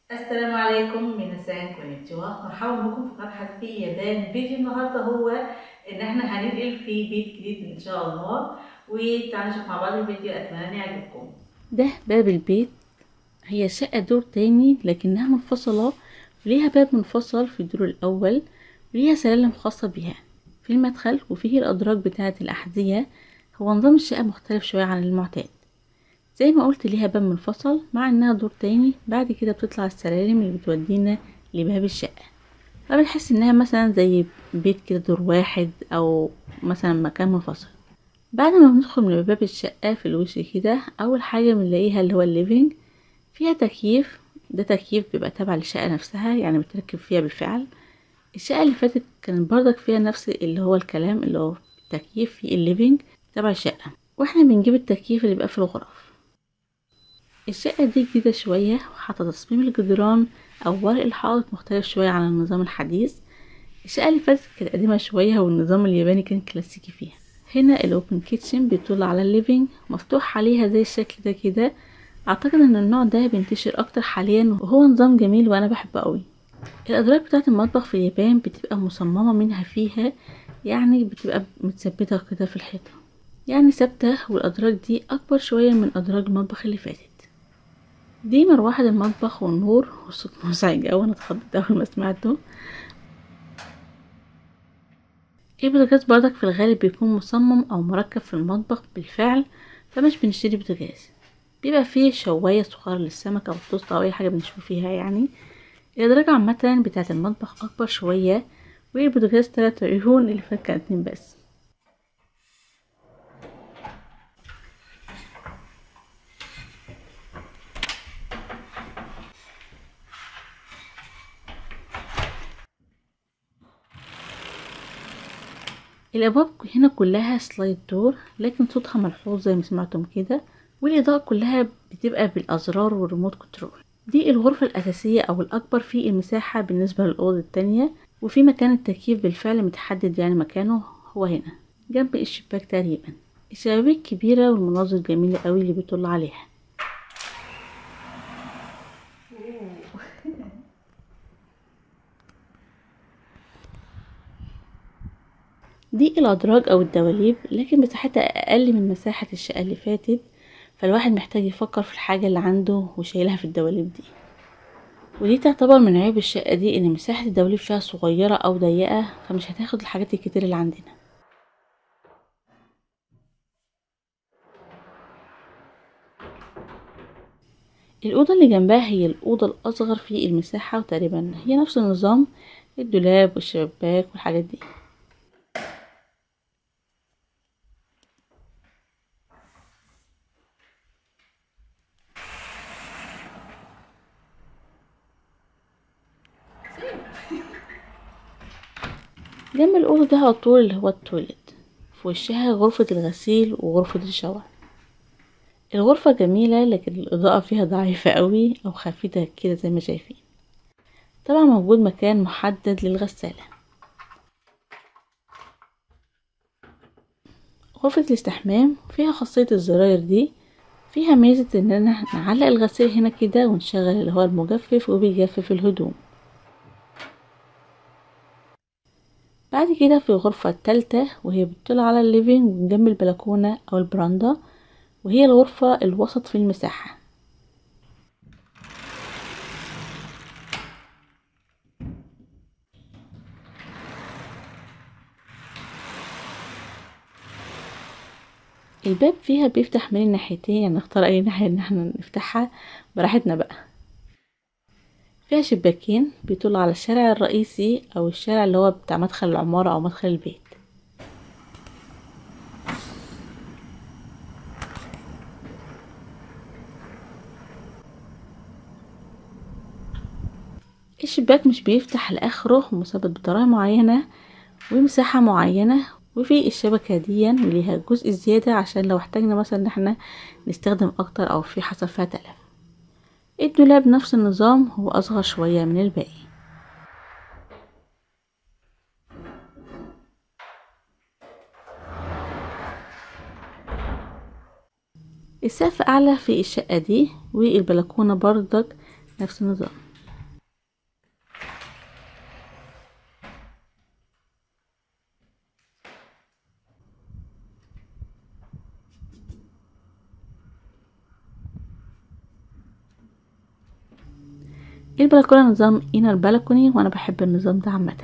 السلام عليكم ميناسان كونيتشوا مرحبا بكم في قناة في يابان فيديو النهارده هو ان احنا هننقل في بيت جديد ان شاء الله وتعالوا نشوف مع بعض الفيديو اتمنى ان يعجبكم ده باب البيت هي شقة دور تاني لكنها منفصلة وليها باب منفصل في الدور الأول وليها سلالم خاصة بيها في المدخل وفيه الأدراج بتاعة الأحذية هو نظام الشقة مختلف شوية عن المعتاد زي ما قلت ليها باب منفصل مع انها دور تاني بعد كده بتطلع السلالم اللي بتودينا لباب الشقة فبنحس انها مثلا زي بيت كده دور واحد او مثلا مكان منفصل بعد ما بندخل من باب الشقة في الوش كده اول حاجة بنلاقيها اللي هو الليفينج فيها تكييف ده تكييف بيبقى تابع للشقة نفسها يعني بتركب فيها بالفعل الشقة اللي فاتت كان برضك فيها نفس اللي هو الكلام اللي هو تكييف في الليفينج تبع الشقة واحنا بنجيب التكييف اللي بيبقى في الغرف الشقة دي جديدة شوية وحاطة تصميم الجدران أو ورق الحائط مختلف شوية عن النظام الحديث الشقة اللي فاتت كانت قديمة شوية والنظام الياباني كان كلاسيكي فيها هنا الأوبن كيتشن بيطل على الليفينج مفتوح عليها زي الشكل ده كده أعتقد إن النوع ده بينتشر أكتر حاليا وهو نظام جميل وأنا بحبه قوي الأدراج بتاعة المطبخ في اليابان بتبقى مصممة منها فيها يعني بتبقى متثبتة كده في الحيطة يعني ثابتة والأدراج دي أكبر شوية من أدراج المطبخ اللي فاتت دي مروحة المطبخ والنور والصوت مزعج أوي أنا اتخضيت أول ما سمعته البوتاجاز برضك في الغالب بيكون مصمم أو مركب في المطبخ بالفعل فمش بنشتري بوتاجاز بيبقى فيه شواية صغيرة للسمك أو التوست أو أي حاجة بنشوي فيها يعني الأدراج عامة بتاعة المطبخ أكبر شوية والبوتاجاز تلات عيون اللي فات كان اتنين بس الابواب هنا كلها سلايد دور لكن صوتها ملحوظ زي ما سمعتم كده والاضاءة كلها بتبقى بالازرار والريموت كنترول دي الغرفة الاساسية او الاكبر في المساحة بالنسبة للاوضة التانية وفي مكان التكييف بالفعل متحدد يعني مكانه هو هنا جنب الشباك تقريبا الشبابيك كبيرة والمناظر جميلة قوي اللي بيطل عليها دي الأدراج أو الدواليب لكن مساحتها أقل من مساحة الشقة اللي فاتت فالواحد محتاج يفكر في الحاجة اللي عنده وشايلها في الدواليب دي ودي تعتبر من عيوب الشقة دي إن مساحة الدواليب فيها صغيرة أو ضيقة فمش هتاخد الحاجات الكتير اللي عندنا الأوضة اللي جنبها هي الأوضة الأصغر في المساحة وتقريبا هي نفس النظام الدولاب والشباك والحاجات دي جنب الأوضة ده على طول اللي هو التويلت في وشها غرفة الغسيل وغرفة الشاور الغرفة جميلة لكن الإضاءة فيها ضعيفة قوي أو خافتة كده زي ما شايفين طبعا موجود مكان محدد للغسالة غرفة الاستحمام فيها خاصية الزراير دي فيها ميزة اننا نعلق الغسيل هنا كده ونشغل اللي هو المجفف وبيجفف الهدوم بعد كده في الغرفة التالتة وهي بتطل على الليفينج جنب البلكونة أو البراندا وهي الغرفة الوسط في المساحة الباب فيها بيفتح من الناحيتين يعني نختار أي ناحية إن احنا نفتحها براحتنا بقى فيها شباكين بيطل على الشارع الرئيسي او الشارع اللي هو بتاع مدخل العمارة او مدخل البيت الشباك مش بيفتح لاخره مثبت بطريقة معينة ومساحة معينة وفي الشبكة دي ليها جزء زيادة عشان لو احتاجنا مثلا ان احنا نستخدم اكتر او في حصل فيها تلف الدولاب نفس النظام هو أصغر شوية من الباقي السقف أعلى في الشقة دي والبلكونة برضك نفس النظام البلكونه نظام انر بالكوني وانا بحب النظام ده عامه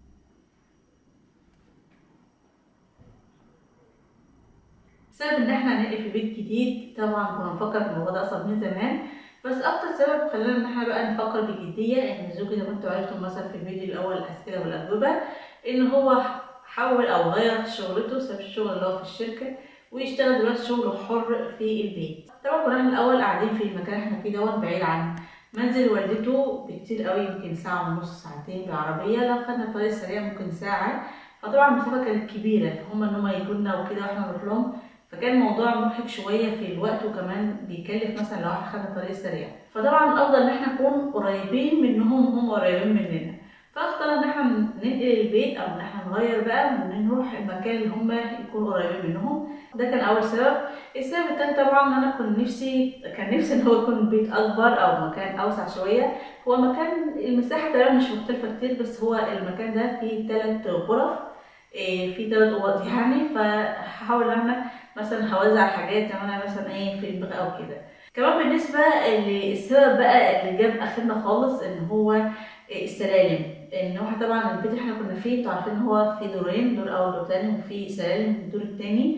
سبب ان احنا ننقل في بيت جديد طبعا كنا بنفكر في الموضوع ده اصلا من زمان بس اكتر سبب خلانا ان احنا بقى نفكر بجديه ان زوجي زي ما انتوا عرفتوا مثلا في الفيديو الاول الاسئله والاجوبه ان هو حول او غير شغلته ساب الشغل اللي هو في الشركه ويشتغل دلوقتي شغله حر في البيت طبعا كنا احنا الاول قاعدين في المكان احنا فيه دوت بعيد عن منزل والدته بكتير قوي يمكن ساعه ونص ساعتين بالعربيه لو خدنا الطريق السريع ممكن ساعه فطبعا المسافه كانت كبيره فهم ان هم يجوا لنا وكده واحنا نروح لهم فكان الموضوع مرهق شويه في الوقت وكمان بيكلف مثلا لو احنا خدنا الطريق السريع فطبعا الافضل ان احنا نكون قريبين منهم هم قريبين مننا فاخترنا ان احنا ننقل البيت او ان احنا نغير بقى وان نروح المكان اللي هم يكونوا قريبين منهم ده كان اول سبب السبب التاني طبعا ان انا كنت نفسي كان نفسي ان هو يكون بيت اكبر او مكان اوسع شويه هو مكان المساحه تقريبا مش مختلفه كتير بس هو المكان ده فيه ثلاث غرف إيه فيه ثلاث اوض يعني فهحاول ان انا مثلا هوزع حاجات زي ما انا مثلا ايه في البغاء او كده كمان بالنسبه للسبب بقى اللي جاب اخرنا خالص ان هو السلالم ان هو طبعا البيت اللي احنا كنا فيه انتوا عارفين ان هو في دورين دور اول ودور تاني وفي سلالم في الدور التاني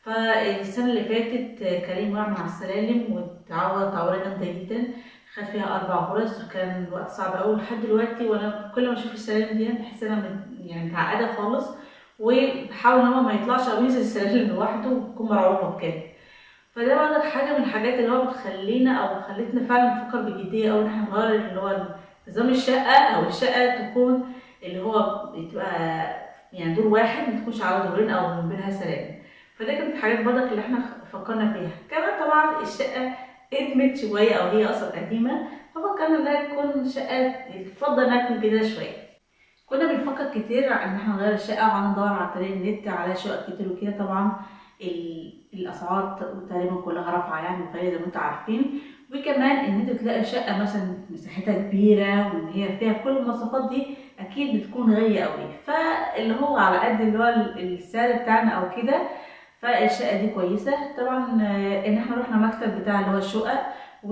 فالسنه اللي فاتت كريم وقع من على السلالم واتعور تعويره جامده جدا خد فيها اربع غرز وكان الوقت صعب قوي لحد دلوقتي وانا كل ما اشوف السلالم دي بحس ان انا يعني متعقده خالص وبحاول ان هو ما يطلعش او ينزل السلالم لوحده ويكون مرعوبه بجد فده برضك حاجه من الحاجات اللي هو بتخلينا او خلتنا فعلا نفكر بجديه او ان احنا نغير اللي هو نظام الشقه او الشقه تكون اللي هو بتبقى يعني دور واحد ما تكونش على دورين او من بينها سلالم فده كانت الحاجات برضك اللي احنا فكرنا فيها كمان طبعا الشقه ادمت شويه او هي اصلا قديمه ففكرنا انها تكون شقه يفضل انها تكون كده شويه كنا بنفكر كتير ان احنا نغير الشقه وقعدنا ندور على طريق النت على شقق كتير وكده طبعا الاسعار تقريبا كلها رافعه يعني وغاليه زي ما انتم عارفين وكمان ان انت تلاقي شقه مثلا مساحتها كبيره وان هي فيها كل المواصفات دي اكيد بتكون غاليه قوي فاللي هو على قد اللي هو السعر بتاعنا او كده فالشقه دي كويسه طبعا ان احنا رحنا مكتب بتاع اللي هو الشقق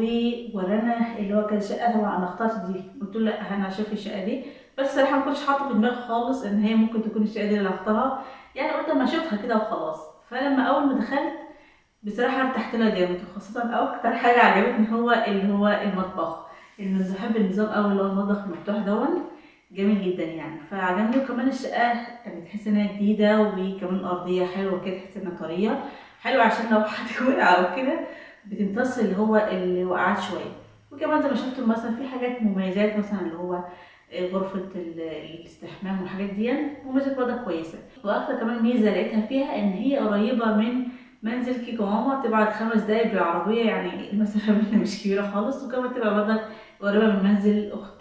وورانا اللي هو كان شقه طبعا انا اخترت دي قلت له لا انا هشوف الشقه دي بس صراحه ما كنتش حاطه في دماغي خالص ان هي ممكن تكون الشقه دي اللي هختارها يعني قلت اما اشوفها كده وخلاص فلما اول ما دخلت بصراحه ارتحت لها جامد خاصه اكتر حاجه عجبتني هو اللي هو المطبخ اللي بحب النظام قوي اللي هو المطبخ المفتوح دون جميل جدا يعني فعجبني وكمان الشقه يعني تحس انها جديده وكمان ارضيه حلوه كده تحس انها طريه حلوه عشان لو حد وقع او كده بتمتص اللي هو اللي وقعت شويه وكمان زي ما شفتوا مثلا في حاجات مميزات مثلا اللي هو غرفة الاستحمام والحاجات دي مميزات برضه كويسة وأكتر كمان ميزة لقيتها فيها إن هي قريبة من منزل كيكو ماما تبعد خمس دقايق بالعربية يعني المسافة بينا مش كبيرة خالص وكمان تبقى برضه قريبة من منزل أخت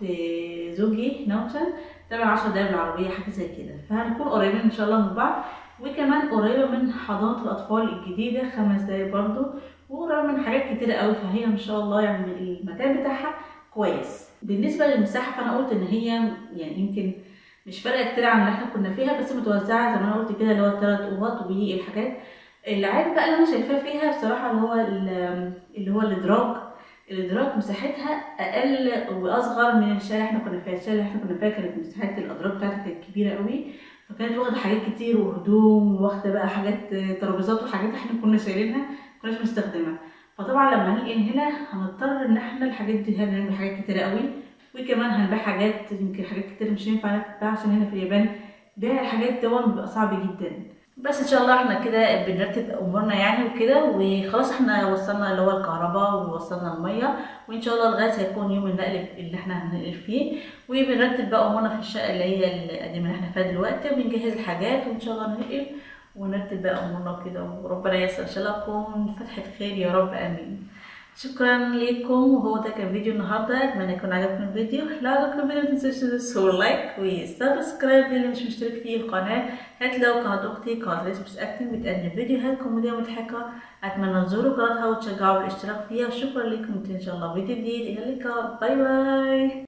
زوجي نوشن تبع عشر دقايق بالعربية حاجة زي كده فهنكون قريبين إن شاء الله من بعض وكمان قريبة من حضانة الأطفال الجديدة خمس دقايق برضه وقريبة من حاجات كتيرة قوي فهي إن شاء الله يعني المكان بتاعها كويس بالنسبه للمساحه فانا قلت ان هي يعني يمكن مش فارقه كتير عن اللي احنا كنا فيها بس متوزعه زي ما انا قلت كده اللي هو الثلاث اوض والحاجات العيب بقى اللي انا شايفاه فيها بصراحه اللي هو اللي هو الادراج الادراج مساحتها اقل واصغر من الشارع اللي احنا كنا فيها الشارع اللي احنا كنا فيها كانت مساحه الادراج بتاعتها كانت كبيره قوي فكانت واخده حاجات كتير وهدوم واخده بقى حاجات ترابيزات وحاجات احنا كنا شايلينها كناش بنستخدمها فطبعا لما هننقل هنا هنضطر ان احنا الحاجات دي هنعمل حاجات كتير قوي وكمان هنبيع حاجات يمكن حاجات كتير مش هينفع نتباع عشان هنا في اليابان بيع الحاجات ده بيبقى صعب جدا بس ان شاء الله احنا كده بنرتب امورنا يعني وكده وخلاص احنا وصلنا اللي هو الكهرباء ووصلنا الميه وان شاء الله الغاز هيكون يوم النقل اللي احنا هننقل فيه وبنرتب بقى امورنا في الشقه اللي هي القديمه اللي احنا فيها دلوقتي وبنجهز الحاجات وان شاء الله ننقل ونرتب بقى امورنا كده وربنا ييسر ان شاء الله تكون فتحه خير يا رب امين شكرا لكم وهو ده كان فيديو النهارده اتمنى يكون عجبكم الفيديو لو عجبكم الفيديو متنسوش تدوسوا لايك وسبسكرايب اللي مش مشترك في القناه هتلاقوا قناه اختي قناه ريسبس اكتنج بتقدم فيديوهات كوميديه مضحكه اتمنى تزوروا قناتها وتشجعوا بالاشتراك فيها وشكرا لكم ان شاء الله فيديو جديد الى اللقاء باي باي